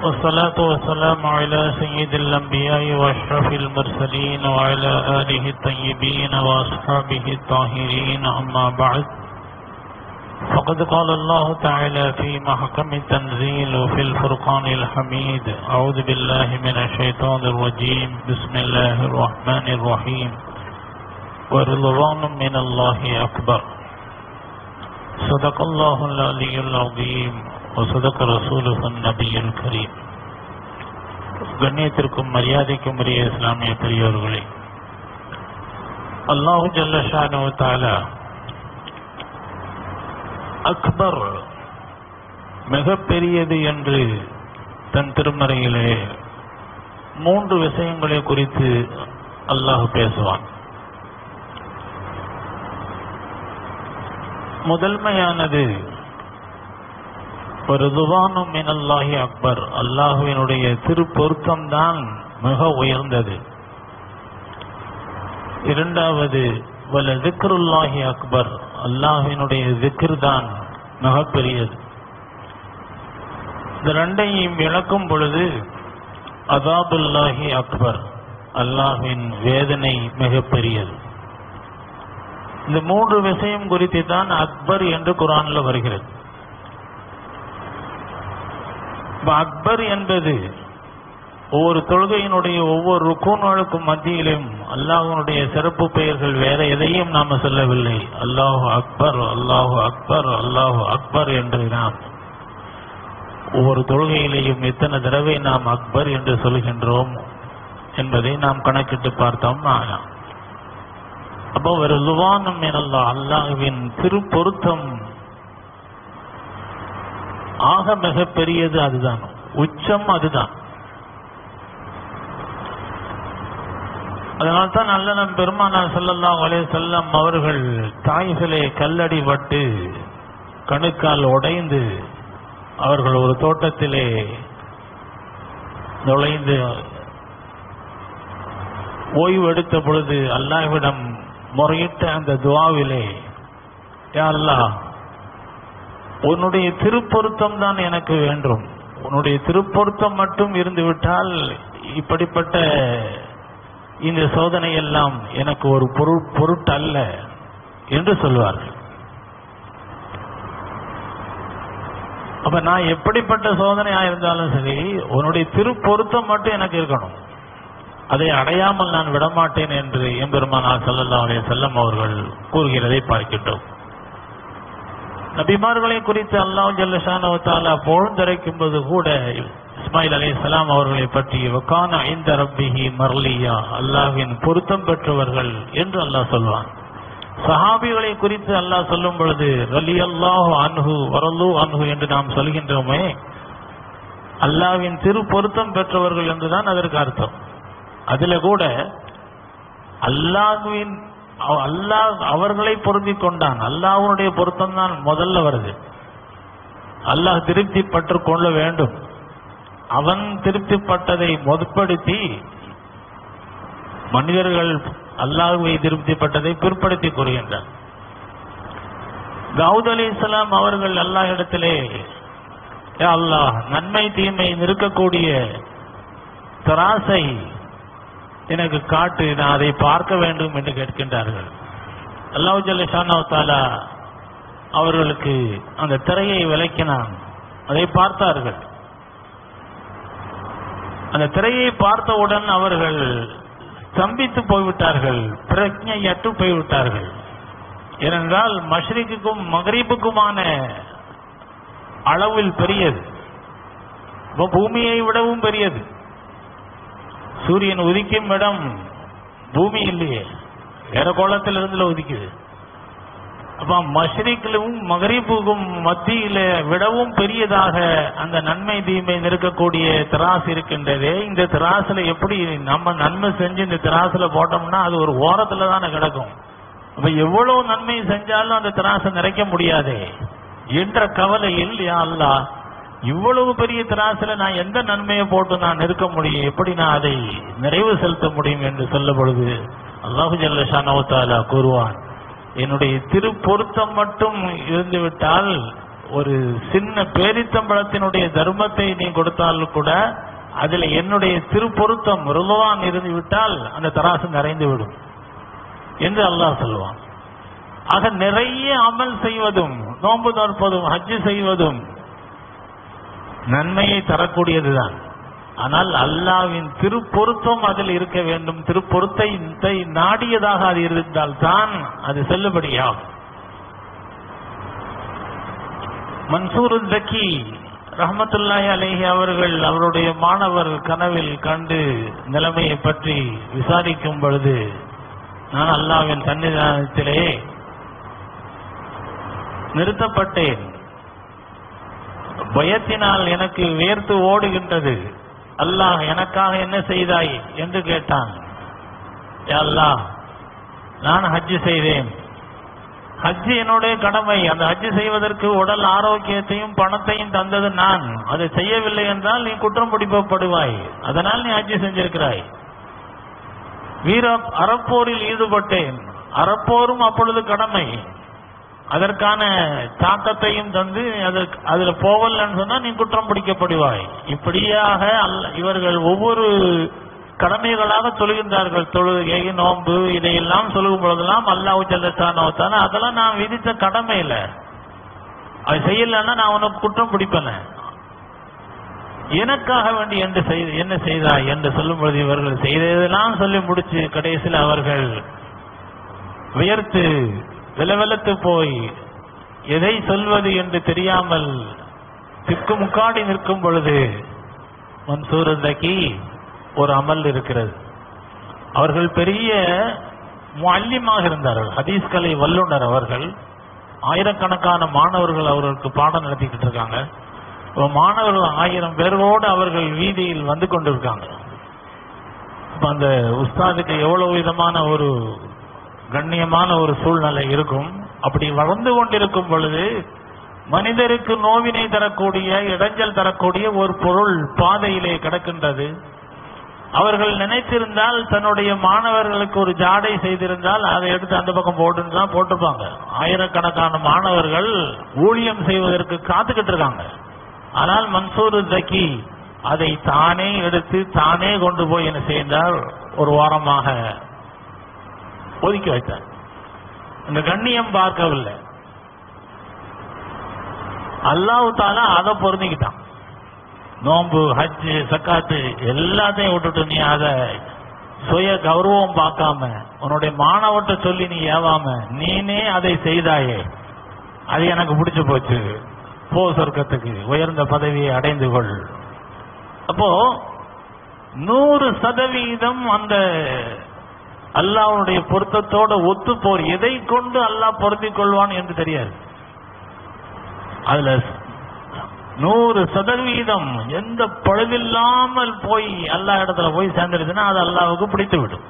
والصلاة والسلام على سيد الأنبياء وأشرف المرسلين وعلى آله الطيبين وأصحابه الطاهرين أما بعد فقد قال الله تعالى في محكم التنزيل وفي الفرقان الحميد أعوذ بالله من الشيطان الرجيم بسم الله الرحمن الرحيم ورضوان من الله أكبر صدق الله العلي العظيم وصدق رسوله النبي الكريم கண்ணியத்திற்கும் மரியாதைக்கும் உரிய இஸ்லாமிய பெரியோர்களே அல்லாஹு ஜல்லஷானு தாலா அக்பர் மிகப்பெரியது என்று தன் திருமறையிலே மூன்று விஷயங்களை குறித்து அல்லாஹ் பேசுவான் முதன்மையானது ஒரு துவானும் மினல்லாஹி அக்பர் அல்லாஹுவினுடைய திருப்பொருத்தம் தான் மிக உயர்ந்தது இரண்டாவது வல திக்ருல்லாஹி அக்பர் அல்லாஹினுடைய திக்ர் தான் மிகப்பெரியது இந்த ரெண்டையும் விளக்கும் பொழுது அதாபுல்லாஹி அக்பர் அல்லாஹின் வேதனை மிகப்பெரியது இந்த மூன்று விஷயம் குறித்து தான் அக்பர் என்று குரான்ல வருகிறது அக்பர் என்பது ஒவ்வொரு தொழுகையினுடைய ஒவ்வொரு ருக்கூன்களுக்கும் மத்தியிலும் அல்லாஹனுடைய சிறப்பு பெயர்கள் வேற எதையும் நாம சொல்லவில்லை அல்லாஹு அக்பர் அல்லாஹு அக்பர் அல்லாஹு அக்பர் என்று நாம் ஒவ்வொரு தொழுகையிலேயும் எத்தனை தடவை நாம் அக்பர் என்று சொல்கின்றோம் என்பதை நாம் கணக்கிட்டு பார்த்தோம் அப்போ ஒரு லுவானம் எனல்லா அல்லாஹுவின் திருப்பொருத்தம் ஆக மிக பெரியது அதுதான் உச்சம் அதுதான் அதனால்தான் நல்ல நம் பெருமானார் செல்லல்லாம் வலே செல்லம் அவர்கள் தாய்களே கல்லடி பட்டு கணுக்கால் உடைந்து அவர்கள் ஒரு தோட்டத்திலே நுழைந்து ஓய்வு எடுத்த பொழுது அல்லாஹ்விடம் முறையிட்ட அந்த துவாவிலே யா அல்லாஹ் உன்னுடைய திருப்பொருத்தம் தான் எனக்கு வேண்டும் உன்னுடைய திருப்பொருத்தம் மட்டும் இருந்து விட்டால் இப்படிப்பட்ட இந்த சோதனை எல்லாம் எனக்கு ஒரு பொருள் பொருட்டல்ல என்று சொல்வார்கள் அப்ப நான் எப்படிப்பட்ட சோதனையா இருந்தாலும் சரி உன்னுடைய திருப்பொருத்தம் மட்டும் எனக்கு இருக்கணும் அதை அடையாமல் நான் விடமாட்டேன் என்று எம்பெருமானார் சல்லல்லா அலைய செல்லம் அவர்கள் கூறுகிறதை பார்க்கின்றோம் நபிமார்களை குறித்து அல்லாஹ் ஜல்லஷானவத்தாலா பொழுந்தரைக்கும் போது கூட இஸ்மாயில் அலி சலாம் அவர்களை பற்றி வக்கான ஐந்த ரப்பிஹி மர்லியா அல்லாஹின் பொருத்தம் பெற்றவர்கள் என்று அல்லாஹ் சொல்வான் சஹாபிகளை குறித்து அல்லாஹ் சொல்லும் பொழுது ரலி அல்லாஹு அன்ஹு வரலு அன்ஹு என்று நாம் சொல்கின்றோமே அல்லாவின் திரு பொருத்தம் பெற்றவர்கள் என்றுதான் அதற்கு அர்த்தம் அதுல கூட அல்லாஹுவின் அல்லாஹ் அவர்களை பொருந்தி கொண்டான் அல்லாஹனுடைய பொருத்தம் தான் முதல்ல வருது அல்லாஹ் திருப்தி பற்று கொள்ள வேண்டும் அவன் திருப்திப்பட்டதை முற்படுத்தி மனிதர்கள் அல்லாஹுவை திருப்திப்பட்டதை பிற்படுத்தி கூறுகின்றார் தாவூத் அலி இஸ்லாம் அவர்கள் அல்லாஹ் இடத்திலே அல்லாஹ் நன்மை தீமை நிற்கக்கூடிய தராசை எனக்கு காட்டு நான் அதை பார்க்க வேண்டும் என்று கேட்கின்றார்கள் அல்லாஹ் ஜல்ல அவர்களுக்கு அந்த திரையை விளக்கினான் அதை பார்த்தார்கள் அந்த திரையை பார்த்தவுடன் அவர்கள் ஸ்தம்பித்து போய்விட்டார்கள் பிரஜையற்று போய்விட்டார்கள் ஏனென்றால் மஷ்ரிக்குக்கும் மகரீபுக்குமான அளவில் பெரியது பூமியை விடவும் பெரியது சூரியன் உதிக்கும் இடம் பூமி இல்லையே வேற கோலத்தில் இருந்து உதிக்குது அப்ப மஷ்ரிக்கிலும் மகரீப்புக்கும் மத்தியில விடவும் பெரியதாக அந்த நன்மை தீமை நிற்கக்கூடிய திராசு இருக்கின்றதே இந்த திராசுல எப்படி நம்ம நன்மை செஞ்சு இந்த திராசுல போட்டோம்னா அது ஒரு ஓரத்துல தானே கிடக்கும் அப்ப எவ்வளவு நன்மை செஞ்சாலும் அந்த திராசை நிறைக்க முடியாதே என்ற கவலையில் யா அல்லா இவ்வளவு பெரிய திராசுல நான் எந்த நன்மையை போட்டு நான் நிற்க முடியும் எப்படி நான் அதை நிறைவு செலுத்த முடியும் என்று சொல்ல பொழுது அல்லாஹு ஜல்லஷானவத்தாலா கூறுவான் என்னுடைய திரு பொருத்தம் மட்டும் இருந்துவிட்டால் ஒரு சின்ன பேரித்தம்பழத்தினுடைய தர்மத்தை நீ கொடுத்தாலும் கூட அதில் என்னுடைய திருப்பொருத்தம் ருதுவான் இருந்து விட்டால் அந்த தராசு நிறைந்து விடும் என்று அல்லாஹ் சொல்லுவான் ஆக நிறைய அமல் செய்வதும் நோன்பு நோற்பதும் ஹஜ்ஜு செய்வதும் நன்மையை தரக்கூடியதுதான் ஆனால் அல்லாவின் திருப்பொருத்தம் அதில் இருக்க வேண்டும் திருப்பொருத்தை நாடியதாக அது இருந்தால் தான் அது செல்லுபடியாகும் மன்சூர் ஜக்கி ரஹமத்துல்லாஹி அலைஹி அவர்கள் அவருடைய மாணவர் கனவில் கண்டு நிலைமையை பற்றி விசாரிக்கும் பொழுது நான் அல்லாவின் சன்னிதானத்திலே நிறுத்தப்பட்டேன் பயத்தினால் எனக்கு வேர்த்து ஓடுகின்றது அல்லாஹ் எனக்காக என்ன செய்தாய் என்று கேட்டான் யா அல்லாஹ் நான் ஹஜ்ஜு செய்தேன் ஹஜ்ஜு என்னுடைய கடமை அந்த ஹஜ்ஜு செய்வதற்கு உடல் ஆரோக்கியத்தையும் பணத்தையும் தந்தது நான் அதை செய்யவில்லை என்றால் நீ குற்றம் பிடிக்கப்படுவாய் அதனால் நீ ஹஜ்ஜு செஞ்சிருக்கிறாய் வீர அறப்போரில் ஈடுபட்டேன் அறப்போரும் அப்பொழுது கடமை அதற்கான தாக்கத்தையும் தந்து அதற்கு அதுல போவலன்னு சொன்னா நீ குற்றம் பிடிக்கப்படுவாய் இப்படியாக அல்ல இவர்கள் ஒவ்வொரு கடமைகளாக சொல்கின்றார்கள் தொழுகை நோன்பு இதையெல்லாம் சொல்லும் பொழுதெல்லாம் அல்லாஹ் ஜல்லத்தானோத்தான அதெல்லாம் நான் விதித்த கடமை இல்ல அது செய்யலன்னா நான் உனக்கு குற்றம் பிடிப்பேன் எனக்காக வேண்டி என்று செய்து என்ன செய்தாய் என்று சொல்லும் பொழுது இவர்கள் செய்ததெல்லாம் சொல்லி முடிச்சு கடைசியில் அவர்கள் வியர்த்து விலவெலத்து போய் எதை சொல்வது என்று தெரியாமல் திக்குமுக்காடி நிற்கும் பொழுது மன்சூர் தக்கி ஒரு அமல் இருக்கிறது அவர்கள் பெரிய முல்லிமாக இருந்தார்கள் ஹதீஸ் கலை வல்லுனர் அவர்கள் ஆயிரக்கணக்கான மாணவர்கள் அவர்களுக்கு பாடம் நடத்திக்கிட்டு இருக்காங்க இப்ப மாணவர்கள் ஆயிரம் பேரோடு அவர்கள் வீதியில் வந்து கொண்டிருக்காங்க இப்ப அந்த உஸ்தாதுக்கு எவ்வளவு விதமான ஒரு கண்ணியமான ஒரு சூழ்நிலை இருக்கும் அப்படி வளர்ந்து கொண்டிருக்கும் பொழுது மனிதருக்கு நோவினை தரக்கூடிய இடைஞ்சல் தரக்கூடிய ஒரு பொருள் பாதையிலே கிடக்கின்றது அவர்கள் நினைத்திருந்தால் தன்னுடைய மாணவர்களுக்கு ஒரு ஜாடை செய்திருந்தால் அதை எடுத்து அந்த பக்கம் போட்டுன்னு தான் போட்டிருப்பாங்க ஆயிரக்கணக்கான மாணவர்கள் ஊழியம் செய்வதற்கு காத்துக்கிட்டு இருக்காங்க ஆனால் மன்சூர் ஜக்கி அதை தானே எடுத்து தானே கொண்டு போய் என்ன செய்தால் ஒரு வாரமாக ஒதுக்கி வைத்தார் இந்த கண்ணியம் பார்க்கவில்லை அல்லாஹ் தாலா அதை பொருந்திக்கிட்டான் நோன்பு ஹஜ்ஜு சக்காத்து எல்லாத்தையும் விட்டுட்டு நீ அத சுய கௌரவம் பார்க்காம உன்னுடைய மாணவட்ட சொல்லி நீ ஏவாம நீனே அதை செய்தாயே அது எனக்கு பிடிச்சு போச்சு போ சொர்க்கத்துக்கு உயர்ந்த பதவியை அடைந்து கொள் அப்போ நூறு சதவீதம் அந்த அல்லாஹ்வுடைய பொருத்தத்தோட ஒத்து போர் எதை கொண்டு அல்லாஹ் பொருந்திக் கொள்வான் என்று தெரியாது அதுல நூறு சதவீதம் எந்த பழுதில்லாமல் போய் அல்லா இடத்துல போய் சேர்ந்துருச்சுன்னா அது அல்லாவுக்கு பிடித்து விடும்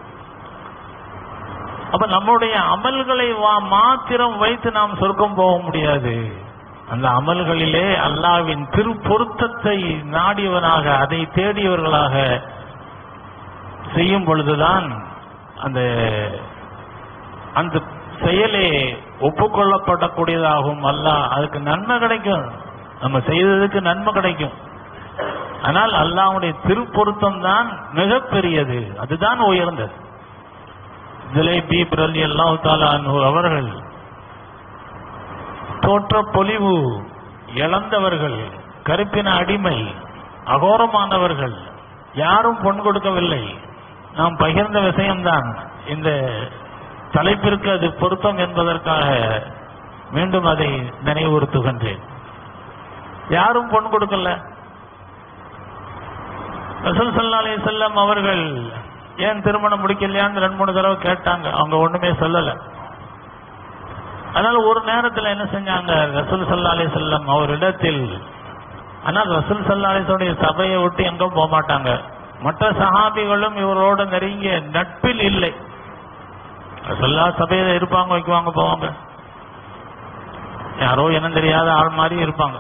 அப்ப நம்முடைய அமல்களை வா- மாத்திரம் வைத்து நாம் சொர்க்கம் போக முடியாது அந்த அமல்களிலே அல்லாவின் திருப்பொருத்தத்தை நாடியவனாக அதை தேடியவர்களாக செய்யும் பொழுதுதான் அந்த அந்த செயலே ஒப்புக்கொள்ளப்படக்கூடியதாகும் அல்லாஹ் அதுக்கு நன்மை கிடைக்கும் நம்ம செய்ததுக்கு நன்மை கிடைக்கும் ஆனால் அல்லாஹ்வுடைய திருப்பொருத்தம் தான் மிகப்பெரியது அதுதான் உயர்ந்தது ஜுலைபி பிரலி அல்லாஹு தாலா அவர்கள் தோற்ற பொலிவு இழந்தவர்கள் கருப்பின அடிமை அகோரமானவர்கள் யாரும் பொன் கொடுக்கவில்லை நாம் பகிர்ந்த விஷயம்தான் இந்த தலைப்பிற்கு அது பொருத்தம் என்பதற்காக மீண்டும் அதை நினைவுறுத்துகின்றேன் யாரும் பொன் கொடுக்கல ரசூல் சல்லா அலி செல்லம் அவர்கள் ஏன் திருமணம் முடிக்கலையான்னு ரெண்டு மூணு தடவை கேட்டாங்க அவங்க ஒண்ணுமே சொல்லல அதனால ஒரு நேரத்துல என்ன செஞ்சாங்க ரசூல் சல்லா அலி செல்லம் அவரிடத்தில் ஆனால் ரசூல் சல்லா அலிசோடைய சபையை விட்டு எங்கும் போக மாட்டாங்க மற்ற சஹாபிகளும் இவரோட நெருங்கிய நட்பில் இல்லை ரசூல்லா சபையில இருப்பாங்க வைக்குவாங்க போவாங்க யாரோ என்ன தெரியாத ஆள் மாதிரி இருப்பாங்க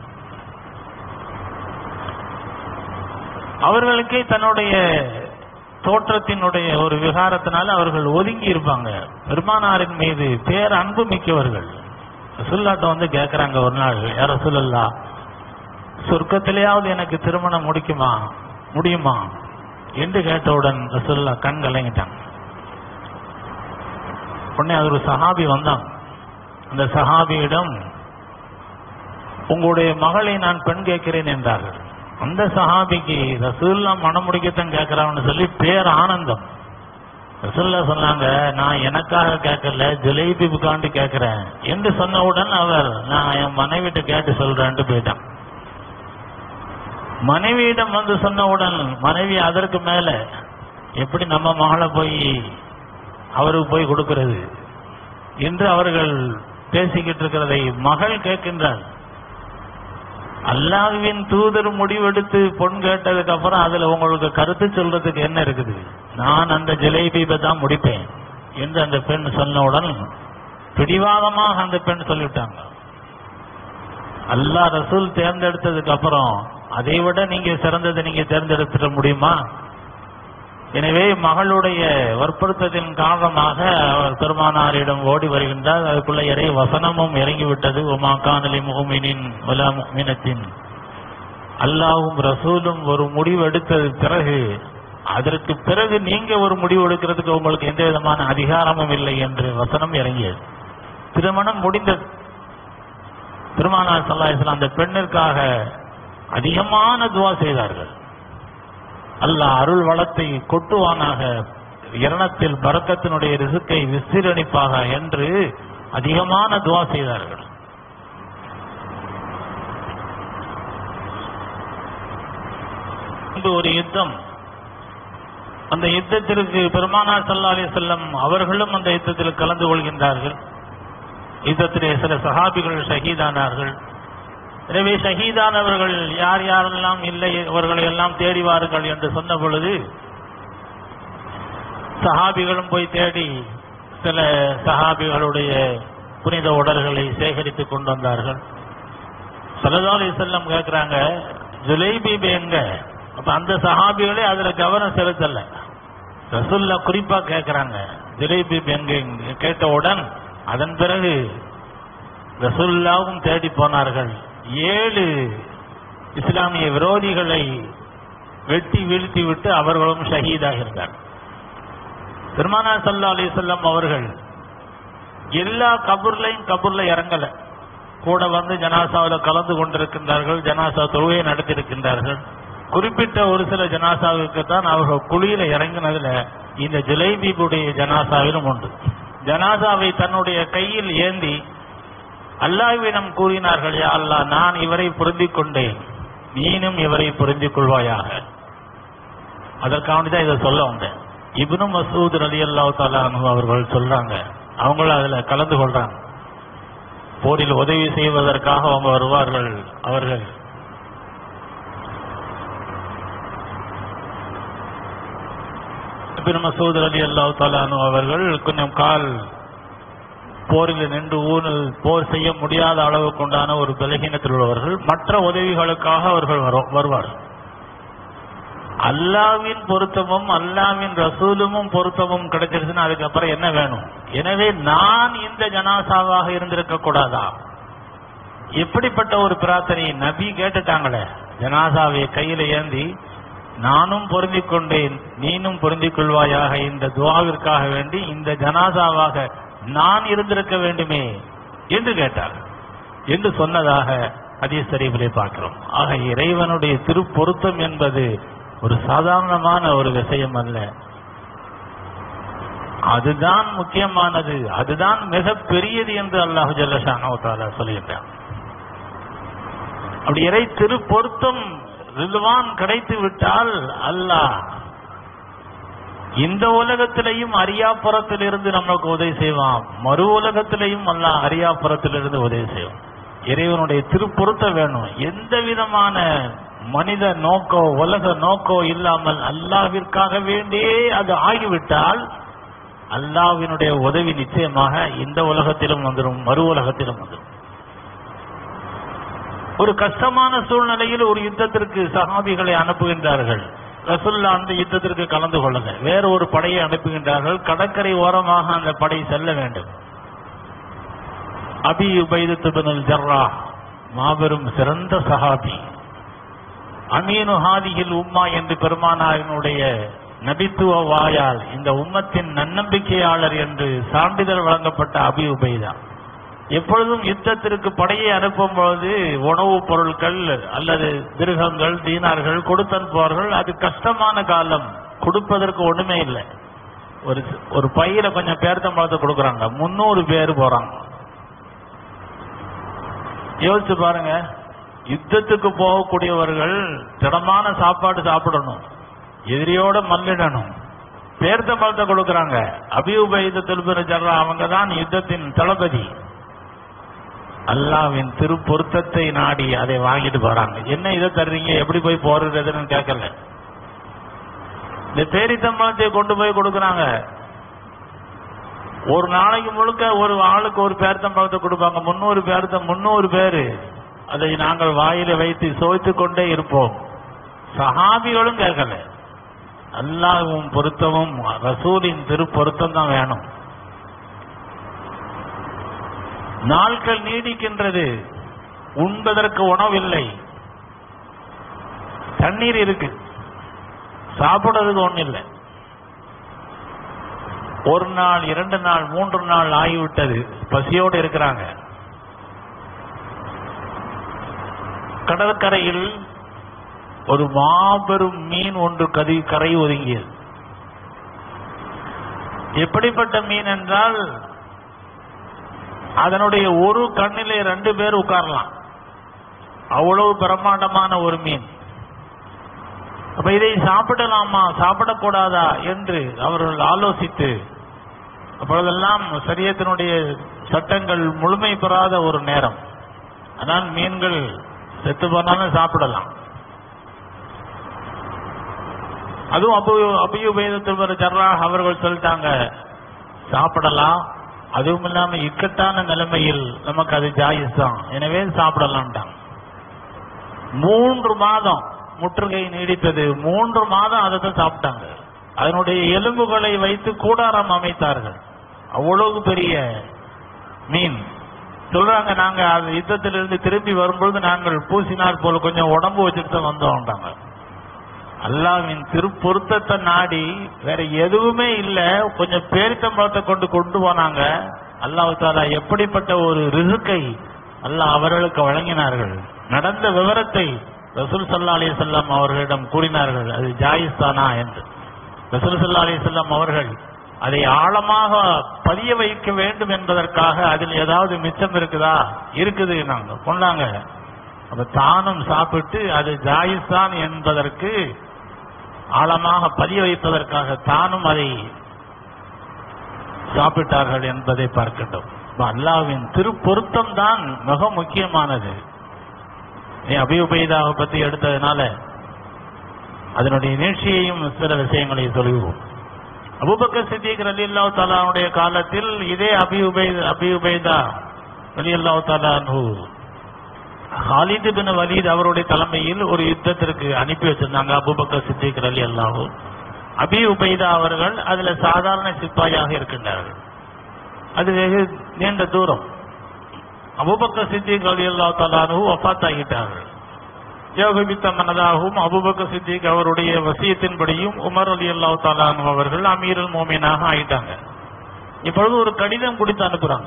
அவர்களுக்கே தன்னுடைய தோற்றத்தினுடைய ஒரு விகாரத்தினால அவர்கள் ஒதுங்கி இருப்பாங்க பெருமானாரின் மீது பேர் அன்பு மிக்கவர்கள் ரசுல்லாட்ட வந்து கேட்கறாங்க ஒரு நாள் யார சொல்லலா சொர்க்கத்திலேயாவது எனக்கு திருமணம் முடிக்குமா முடியுமா என்று கேட்டவுடன் ரசுல்லா கண் கலங்கிட்டாங்க உடனே அது ஒரு சஹாபி வந்தான் அந்த சஹாபியிடம் உங்களுடைய மகளை நான் பெண் கேட்கிறேன் என்றார்கள் அந்த சஹாபிக்கு ரசூல்லா மனம் முடிக்கத்தான் கேட்கிறான்னு சொல்லி பேர் ஆனந்தம் ரசூல்லா சொன்னாங்க நான் எனக்காக கேட்கல ஜுலைபிபுக்காண்டு கேட்கிறேன் என்று சொன்னவுடன் அவர் நான் என் மனைவிட்ட கேட்டு சொல்றேன்ட்டு போயிட்டான் மனைவியிடம் வந்து சொன்னவுடன் மனைவி அதற்கு மேல எப்படி நம்ம மகளை போய் அவருக்கு போய் கொடுக்கிறது என்று அவர்கள் பேசிக்கிட்டு இருக்கிறதை மகள் கேட்கின்றார் அல்லாஹ்வின் தூதர் முடிவெடுத்து பொன் கேட்டதுக்கு அப்புறம் அதுல உங்களுக்கு கருத்து சொல்றதுக்கு என்ன இருக்குது நான் அந்த ஜிலேபியை தான் முடிப்பேன் என்று அந்த பெண் சொன்னவுடன் பிடிவாதமாக அந்த பெண் சொல்லிவிட்டாங்க அல்லாஹ் ரசூல் தேர்ந்தெடுத்ததுக்கு அப்புறம் அதை விட நீங்க சிறந்ததை நீங்க தேர்ந்தெடுத்துட முடியுமா எனவே மகளுடைய வற்புறுத்தத்தின் காரணமாக அவர் பெருமானாரிடம் ஓடி வருகின்றார் அதுக்குள்ள இறை வசனமும் இறங்கிவிட்டது உமா காணலி முகமினின் வலா முகமினத்தின் அல்லாவும் ரசூலும் ஒரு முடிவு எடுத்தது பிறகு அதற்கு பிறகு நீங்க ஒரு முடிவு எடுக்கிறதுக்கு உங்களுக்கு எந்த விதமான அதிகாரமும் இல்லை என்று வசனம் இறங்கியது திருமணம் முடிந்தது பெருமானார் சல்லாஹ் அந்த பெண்ணிற்காக அதிகமான துவா செய்தார்கள் அல்லாஹ் அருள் வளத்தை கொட்டுவானாக இரணத்தில் பரக்கத்தினுடைய ரிசுக்கை விசிரணிப்பாக என்று அதிகமான துவா செய்தார்கள் ஒரு யுத்தம் அந்த யுத்தத்திற்கு பெருமானார் சல்லா அலி செல்லம் அவர்களும் அந்த யுத்தத்தில் கலந்து கொள்கின்றார்கள் யுத்தத்திலே சில சஹாபிகள் ஷஹீதானார்கள் எனவே ஷஹீதானவர்கள் யார் யாரெல்லாம் இல்லை அவர்களை எல்லாம் தேடிவார்கள் என்று சொன்ன பொழுது சஹாபிகளும் போய் தேடி சில சஹாபிகளுடைய புனித உடல்களை சேகரித்துக் கொண்டு வந்தார்கள் சலதாலி செல்லம் கேட்கிறாங்க ஜுலைபீபி எங்க அப்ப அந்த சஹாபிகளே அதுல கவனம் செலுத்தல ரசுல்லா குறிப்பா கேட்கிறாங்க ஜுலைபீபி எங்க கேட்டவுடன் அதன் பிறகு ரசுல்லாவும் தேடி போனார்கள் ஏழு இஸ்லாமிய விரோதிகளை வெட்டி வீழ்த்தி விட்டு அவர்களும் ஷஹீதாக இருந்தார் பெருமானா சல்லா அலிசல்லம் அவர்கள் எல்லா கபூர்லையும் கபூர்ல இறங்கல கூட வந்து ஜனாசாவில் கலந்து கொண்டிருக்கின்றார்கள் ஜனாசா தொழுகையை நடத்தியிருக்கின்றார்கள் குறிப்பிட்ட ஒரு சில ஜனாசாவுக்கு தான் அவர்கள் குழியில இறங்கினதுல இந்த ஜுலைபீபுடைய ஜனாசாவிலும் உண்டு ஜனாசாவை தன்னுடைய கையில் ஏந்தி அல்லாஹ்விடம் கூறினார்கள் யா அல்லாஹ் நான் இவரை பொருந்திக் கொண்டேன் நீனும் இவரை பொருந்திக் கொள்வாயாக அதற்காக தான் இதை சொல்ல வந்தேன் இப்னு மசூத் அலி அல்லா தாலு அவர்கள் சொல்றாங்க அவங்களும் அதுல கலந்து கொள்றாங்க போரில் உதவி செய்வதற்காக அவங்க வருவார்கள் அவர்கள் இப்னு மசூத் அலி அல்லா தாலு அவர்கள் கொஞ்சம் கால் போரில் நின்று ஊனல் போர் செய்ய முடியாத அளவுக்கு உண்டான ஒரு பலகீனத்தில் உள்ளவர்கள் மற்ற உதவிகளுக்காக அவர்கள் வரு- வருவார்கள் அல்லாவின் பொருத்தமும் அல்லாவின் ரசூலுமும் பொருத்தமும் கிடைச்சிருச்சுன்னா அதுக்கப்புறம் என்ன வேணும் எனவே நான் இந்த ஜனாசாவாக இருந்திருக்க கூடாதா எப்படிப்பட்ட ஒரு பிரார்த்தனை நபி கேட்டுட்டாங்களே ஜனாசாவை கையில ஏந்தி நானும் பொருந்திக் கொண்டேன் நீனும் பொருந்திக் கொள்வாயாக இந்த துவாவிற்காக வேண்டி இந்த ஜனாசாவாக நான் இருந்திருக்க வேண்டுமே என்று கேட்டார் என்று சொன்னதாக ஹதீஸ் ஷரீஃபிலே பார்க்கிறோம் ஆக இறைவனுடைய திருப்பொருத்தம் என்பது ஒரு சாதாரணமான ஒரு விஷயம் அல்ல அதுதான் முக்கியமானது அதுதான் மிக பெரியது என்று அல்லாஹு ஜல்லஷானோ தாலா சொல்லியிருக்கான் அப்படி இறை திருப்பொருத்தம் ரிதுவான் கிடைத்து விட்டால் அல்லாஹ் இந்த உலகத்திலையும் அரியாப்புறத்திலிருந்து நமக்கு உதவி செய்வான் மறு உலகத்திலையும் அல்லாஹ் அரியாப்புறத்திலிருந்து உதவி செய்வான் இறைவனுடைய திருப்பொருத்த வேணும் எந்த விதமான மனித நோக்கோ உலக நோக்கோ இல்லாமல் அல்லாவிற்காக வேண்டியே அது ஆகிவிட்டால் அல்லாவினுடைய உதவி நிச்சயமாக இந்த உலகத்திலும் வந்துடும் மறு உலகத்திலும் வந்துடும் ஒரு கஷ்டமான சூழ்நிலையில் ஒரு யுத்தத்திற்கு சகாபிகளை அனுப்புகின்றார்கள் ரசுல்லா அந்த யுத்தத்திற்கு கலந்து கொள்ளுங்க வேற ஒரு படையை அனுப்புகின்றார்கள் கடற்கரை ஓரமாக அந்த படை செல்ல வேண்டும் அபி உபைதத்து பின் ஜர்ரா மாபெரும் சிறந்த சஹாபி அமீனு ஹாதியில் உம்மா என்று பெருமானாரினுடைய நபித்துவ வாயால் இந்த உம்மத்தின் நன்னம்பிக்கையாளர் என்று சான்றிதழ் வழங்கப்பட்ட அபி உபைதா எப்பொழுதும் யுத்தத்திற்கு படையை அனுப்பும் பொழுது உணவுப் பொருட்கள் அல்லது திருகங்கள் தீனார்கள் கொடுத்தனுப்புவார்கள் அது கஷ்டமான காலம் கொடுப்பதற்கு ஒண்ணுமே இல்லை ஒரு ஒரு பையில கொஞ்சம் பேர்த்தம்பழத்தை கொடுக்குறாங்க முன்னூறு பேர் போறாங்க யோசிச்சு பாருங்க யுத்தத்துக்கு போகக்கூடியவர்கள் திடமான சாப்பாடு சாப்பிடணும் எதிரியோட மல்லிடணும் பேர்த்தம்பழத்தை கொடுக்கறாங்க அபியுபயுத திருப்பதி ஜர்ரா அவங்க தான் யுத்தத்தின் தளபதி அல்லாவின் திருப்பொருத்தத்தை நாடி அதை வாங்கிட்டு போறாங்க என்ன இதை தர்றீங்க எப்படி போய் போறதுன்னு கேட்கல இந்த பேரித்தம்பழத்தை கொண்டு போய் கொடுக்கறாங்க ஒரு நாளைக்கு முழுக்க ஒரு ஆளுக்கு ஒரு பேர்த்தம்பழத்தை கொடுப்பாங்க முன்னூறு பேர்த்த முன்னூறு பேரு அதை நாங்கள் வாயில வைத்து சுவைத்துக் கொண்டே இருப்போம் சஹாபிகளும் கேட்கல அல்லாஹ்வும் பொருத்தமும் ரசூலின் திருப்பொருத்தம் தான் வேணும் நாட்கள் நீடிக்கின்றது உண்பதற்கு உணவில்லை தண்ணீர் இருக்கு சாப்பிடுறதுக்கு ஒண்ணு இல்லை ஒரு நாள் இரண்டு நாள் மூன்று நாள் ஆகிவிட்டது பசியோடு இருக்கிறாங்க கடற்கரையில் ஒரு மாபெரும் மீன் ஒன்று கதி கரை ஒதுங்கியது எப்படிப்பட்ட மீன் என்றால் அதனுடைய ஒரு கண்ணிலே ரெண்டு பேர் உட்காரலாம் அவ்வளவு பிரம்மாண்டமான ஒரு மீன் அப்ப இதை சாப்பிடலாமா சாப்பிடக்கூடாதா என்று அவர்கள் ஆலோசித்து அப்பொழுதெல்லாம் சரியத்தினுடைய சட்டங்கள் முழுமை பெறாத ஒரு நேரம் அதான் மீன்கள் செத்து போனாலும் சாப்பிடலாம் அதுவும் அபு அபியுபேதத்தில் ஜர்ரா அவர்கள் சொல்லிட்டாங்க சாப்பிடலாம் அதுவும் இல்லாம இக்கட்டான நிலைமையில் நமக்கு அது ஜாயிஸ் தான் எனவே சாப்பிடலாம்ட்டாங்க மூன்று மாதம் முற்றுகை நீடித்தது மூன்று மாதம் அதை தான் சாப்பிட்டாங்க அதனுடைய எலும்புகளை வைத்து கூடாரம் அமைத்தார்கள் அவ்வளவு பெரிய மீன் சொல்றாங்க நாங்க அந்த யுத்தத்திலிருந்து திரும்பி வரும்பொழுது நாங்கள் பூசினார் போல கொஞ்சம் உடம்பு வச்சுட்டு தான் வந்தோம்ட்டாங்க அல்லாவின் திருப்பொருத்தத்தை நாடி வேற எதுவுமே இல்ல கொஞ்சம் பேரித்தம்பழத்தை கொண்டு கொண்டு போனாங்க அல்லாஹ் தாலா எப்படிப்பட்ட ஒரு ரிசுக்கை அல்லாஹ் அவர்களுக்கு வழங்கினார்கள் நடந்த விவரத்தை ரசூல் சல்லா அலி செல்லம் அவர்களிடம் கூறினார்கள் அது ஜாயிஸ்தானா என்று ரசூல் சல்லா அலி செல்லம் அவர்கள் அதை ஆழமாக பதிய வைக்க வேண்டும் என்பதற்காக அதில் ஏதாவது மிச்சம் இருக்குதா இருக்குது நாங்க கொண்டாங்க அப்ப தானும் சாப்பிட்டு அது ஜாயிஸ்தான் என்பதற்கு ஆழமாக பதிய வைப்பதற்காக தானும் அதை சாப்பிட்டார்கள் என்பதை பார்க்கின்றோம் இப்ப அல்லாவின் திருப்பொருத்தம் தான் மிக முக்கியமானது நீ அபியுபைதாவை பத்தி எடுத்ததுனால அதனுடைய நீட்சியையும் சில விஷயங்களை சொல்லுவோம் அபுபக்கர் சித்திக் ரலி அல்லாஹ் தாலாவுடைய காலத்தில் இதே அபியுபை அபியுபைதா ரலி அல்லாஹ் தாலானு ஹாலித் பின் வலீத் அவருடைய தலைமையில் ஒரு யுத்தத்திற்கு அனுப்பி வச்சிருந்தாங்க அபுபக்கர் சித்திக் அலி அல்லாஹூ அபி உபைதா அவர்கள் அதுல சாதாரண சிப்பாயாக இருக்கின்றார்கள் அது வெகு நீண்ட தூரம் அபுபக்கர் சித்திக் அலி அல்லா தலானு வஃத் ஆகிட்டார்கள் யோகபித்த மனதாகவும் அபுபக்கர் சித்திக் அவருடைய வசியத்தின்படியும் உமர் அலி அல்லா தலானு அவர்கள் அமீருல் மோமினாக ஆயிட்டாங்க இப்பொழுது ஒரு கடிதம் கொடுத்து அனுப்புறாங்க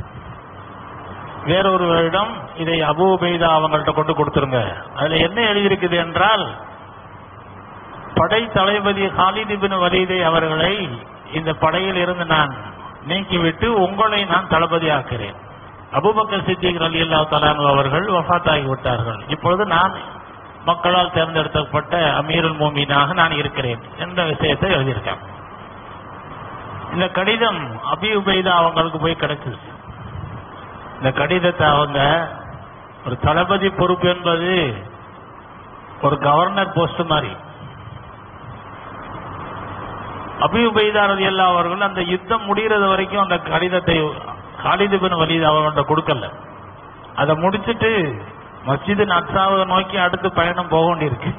வேறொருவரிடம் இதை அபு உபைதா அவங்கள்ட்ட கொண்டு கொடுத்துருங்க அதுல என்ன எழுதியிருக்குது என்றால் படை தளபதி ஹாலித் பின் வலீதை அவர்களை இந்த படையில் இருந்து நான் நீக்கிவிட்டு உங்களை நான் தளபதி ஆக்கிறேன் அபுபக்கர் சித்திக் அலி அல்லா தலானு அவர்கள் வஃத்தாகி விட்டார்கள் இப்பொழுது நான் மக்களால் தேர்ந்தெடுக்கப்பட்ட அமீருல் மோமீனாக நான் இருக்கிறேன் என்ற விஷயத்தை எழுதியிருக்கேன் இந்த கடிதம் அபி உபைதா அவங்களுக்கு போய் கிடைச்சது இந்த கடிதத்தை அவங்க ஒரு தளபதி பொறுப்பு என்பது ஒரு கவர்னர் போஸ்ட் மாதிரி அபியுபைதா ரதி அல்லா அவர்கள் அந்த யுத்தம் முடிகிறது வரைக்கும் அந்த கடிதத்தை காலிது பின் வலீது அவங்கள்ட்ட கொடுக்கல அதை முடிச்சிட்டு மஸ்ஜிது நக்சாவை நோக்கி அடுத்து பயணம் போக வேண்டியிருக்கு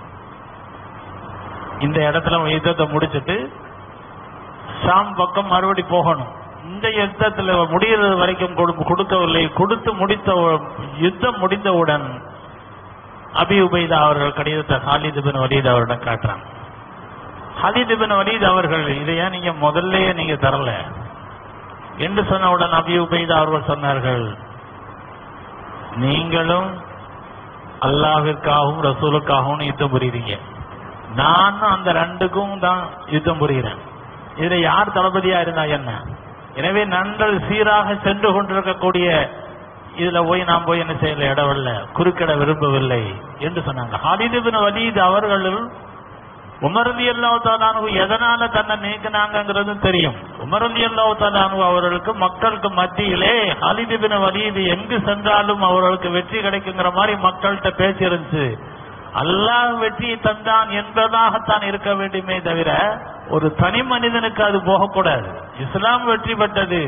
இந்த இடத்துல யுத்தத்தை முடிச்சிட்டு ஷாம் பக்கம் மறுபடி போகணும் இந்த யுத்தத்தில் முடிகிறது வரைக்கும் கொடு- கொடுக்கவில்லை கொடுத்து முடித்த யுத்தம் முடிந்தவுடன் அபி உபைதா அவர்கள் கடிதத்தை ஹாலித் பின் வலீத் அவரிடம் காட்டுறாங்க ஹாலித் பின் வலீத் அவர்கள் இதை ஏன் நீங்க முதல்லயே நீங்க தரல என்று சொன்னவுடன் அபி உபைதா அவர்கள் சொன்னார்கள் நீங்களும் அல்லாஹிற்காகவும் ரசூலுக்காகவும் யுத்தம் புரியுறீங்க நானும் அந்த ரெண்டுக்கும் தான் யுத்தம் புரிகிறேன் இதுல யார் தளபதியா இருந்தா என்ன எனவே நண்கள் சீராக சென்று கொண்டிருக்கக்கூடிய இதுல போய் நாம் போய் என்ன செய்யல இடவில்லை குறுக்கிட விரும்பவில்லை என்று சொன்னாங்க ஹாலிது பின் வலீத் அவர்கள் உமரதி அல்லாஹாலு எதனால தன்னை நீக்கினாங்கிறது தெரியும் உமரதி அல்லாஹாலு அவர்களுக்கு மக்களுக்கு மத்தியிலே ஹாலிது பின் வலீது எங்கு சென்றாலும் அவர்களுக்கு வெற்றி கிடைக்குங்கிற மாதிரி மக்கள்கிட்ட பேச்சு இருந்துச்சு அல்லாஹ் வெற்றியை தந்தான் என்பதாகத்தான் இருக்க வேண்டுமே தவிர ஒரு தனி மனிதனுக்கு அது போகக்கூடாது இஸ்லாம் வெற்றி பெற்றது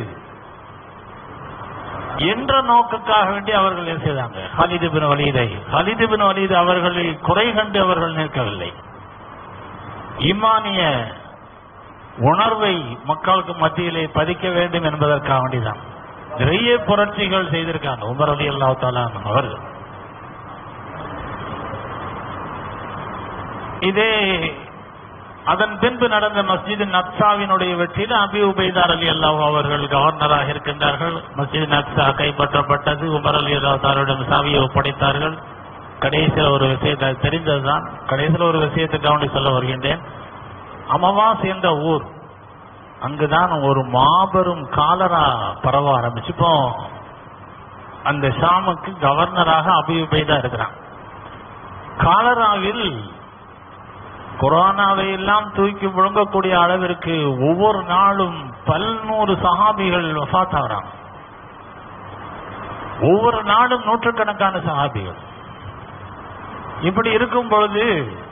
என்ற நோக்குக்காக வேண்டி அவர்கள் என்ன செய்தாங்க ஹாலிது பின் வலீதை ஹாலிது பின் வலீது அவர்களை குறை கண்டு அவர்கள் நிற்கவில்லை ஈமானிய உணர்வை மக்களுக்கு மத்தியிலே பதிக்க வேண்டும் என்பதற்காக வேண்டிதான் நிறைய புரட்சிகள் செய்திருக்காங்க உமர் அலி அல்லா அவர்கள் இதே அதன் பின்பு நடந்த மஸ்ஜித் நக்சாவினுடைய வெற்றியில் அபி உபைதார் அலி அல்லாஹ் அவர்கள் கவர்னராக இருக்கின்றார்கள் மஸ்ஜித் நக்சா கைப்பற்றப்பட்டது உமர் அலி அல்லாஹாரிடம் சாவியை ஒப்படைத்தார்கள் கடைசியில் ஒரு விஷயத்தை அது தெரிந்ததுதான் கடைசியில் ஒரு விஷயத்தை கவனி சொல்ல வருகின்றேன் அமவாஸ் என்ற ஊர் அங்குதான் ஒரு மாபெரும் காலரா பரவ ஆரம்பிச்சு இப்போ அந்த ஷாமுக்கு கவர்னராக அபி உபைதா இருக்கிறான் காலராவில் கொரோனாவை எல்லாம் தூக்கி முழங்கக்கூடிய அளவிற்கு ஒவ்வொரு நாளும் பல்நூறு சஹாபிகள் வஃத் ஆகிறாங்க ஒவ்வொரு நாளும் நூற்றுக்கணக்கான சஹாபிகள் இப்படி இருக்கும் பொழுது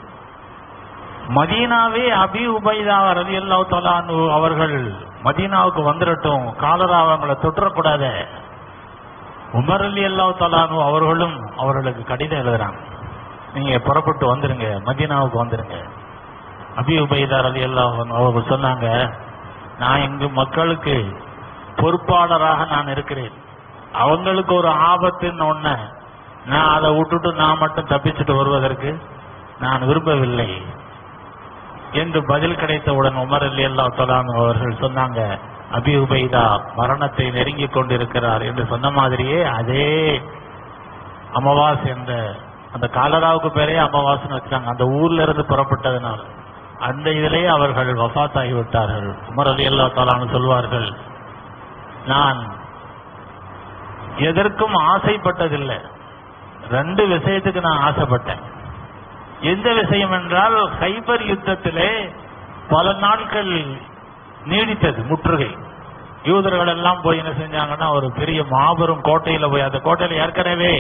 மதீனாவே அபி உபைதா ரவி அல்லாஹ் அவர்கள் மதீனாவுக்கு வந்துடட்டும் காலரா அவங்களை தொற்றக்கூடாத உமர் அலி அல்லாஹ் தலானு அவர்களும் அவர்களுக்கு கடிதம் எழுதுறாங்க நீங்க புறப்பட்டு வந்துருங்க மதீனாவுக்கு வந்துருங்க அபி உபைதார் அலி அல்லாஹ் அவர்கள் சொன்னாங்க நான் இங்கு மக்களுக்கு பொறுப்பாளராக நான் இருக்கிறேன் அவங்களுக்கு ஒரு ஆபத்துன்னு ஒண்ண நான் அதை விட்டுட்டு நான் மட்டும் தப்பிச்சுட்டு வருவதற்கு நான் விரும்பவில்லை என்று பதில் கிடைத்தவுடன் உமர் அலி அல்லா அவர்கள் சொன்னாங்க அபி உபைதா மரணத்தை நெருங்கிக் கொண்டிருக்கிறார் என்று சொன்ன மாதிரியே அதே அமாவாஸ் என்ற அந்த காலராவுக்கு பேரே அமாவாசைன்னு வச்சாங்க அந்த ஊர்ல இருந்து புறப்பட்டதுனால் அந்த இதிலேயே அவர்கள் வஃத் ஆகிவிட்டார்கள் உமர் அலி அல்லா தாலான்னு சொல்வார்கள் நான் எதற்கும் ஆசைப்பட்டதில்லை ரெண்டு விஷயத்துக்கு நான் ஆசைப்பட்டேன் எந்த விஷயம் என்றால் ஹைபர் யுத்தத்திலே பல நாட்கள் நீடித்தது முற்றுகை யூதர்கள் எல்லாம் போய் என்ன செஞ்சாங்கன்னா ஒரு பெரிய மாபெரும் கோட்டையில போய் அந்த கோட்டையில ஏற்கனவே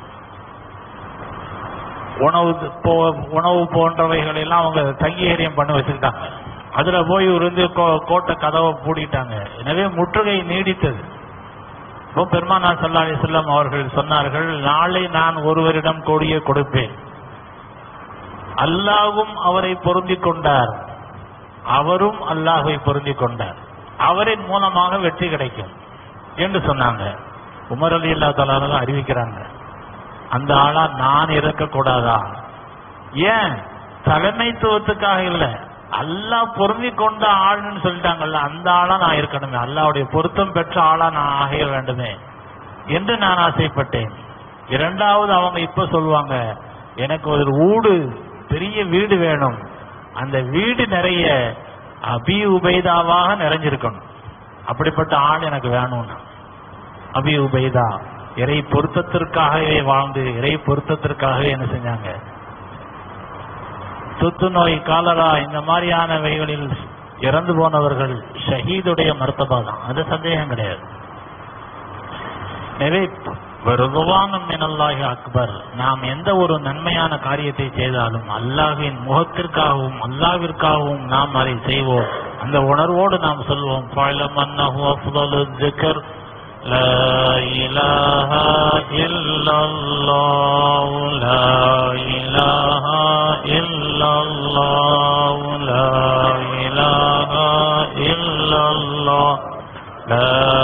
உணவு போ- உணவு போன்றவைகள் எல்லாம் அவங்க தங்கியேரியம் பண்ணி வச்சுக்கிட்டாங்க அதுல போய் இருந்து கோ- கோட்டை கதவை பூடிட்டாங்க எனவே முற்றுகை நீடித்தது இப்போ பெருமானா சல்லா அலிஸ்லாம் அவர்கள் சொன்னார்கள் நாளை நான் ஒருவரிடம் கோடியே கொடுப்பேன் அல்லாஹ்வும் அவரை பொருந்திக் கொண்டார் அவரும் அல்லாஹ்வை பொருந்திக் கொண்டார் அவரின் மூலமாக வெற்றி கிடைக்கும் என்று சொன்னாங்க உமர் அலி அல்லா தலாலும் அறிவிக்கிறாங்க அந்த ஆளா நான் இருக்கக்கூடாதா ஏன் தலைமைத்துவத்துக்காக இல்ல அல்லாஹ் பொருந்தி கொண்ட ஆள்னு சொல்லிட்டாங்கல்ல அந்த ஆளா நான் இருக்கணுமே அல்லாஹ்வுடைய பொருத்தம் பெற்ற ஆளா நான் ஆக வேண்டுமே என்று நான் ஆசைப்பட்டேன் இரண்டாவது அவங்க இப்ப சொல்லுவாங்க எனக்கு ஒரு ஊடு பெரிய வீடு வேணும் அந்த வீடு நிறைய அபி உபைதாவாக நிறைஞ்சிருக்கணும் அப்படிப்பட்ட ஆள் எனக்கு வேணும்னா அபி உபைதா இறை பொருத்தத்திற்காகவே வாழ்ந்து இறை பொருத்தத்திற்காகவே என்ன செஞ்சாங்க தொத்து நோய் காலரா இந்த மாதிரியானவைகளில் இறந்து போனவர்கள் ஷஹீதுடைய மருத்தபா தான் அது சந்தேகம் கிடையாது எனவே வருதுவானும் மினல்லாஹி அக்பர் நாம் எந்த ஒரு நன்மையான காரியத்தை செய்தாலும் அல்லாஹ்வின் முகத்திற்காகவும் அல்லாஹ்விற்காகவும் நாம் அதை செய்வோம் அந்த உணர்வோடு நாம் சொல்வோம் ஃபஅலம் அன்னஹு அஃதலு ذِكْر لا إله إلا الله لا إله إلا الله لا إله إلا الله லா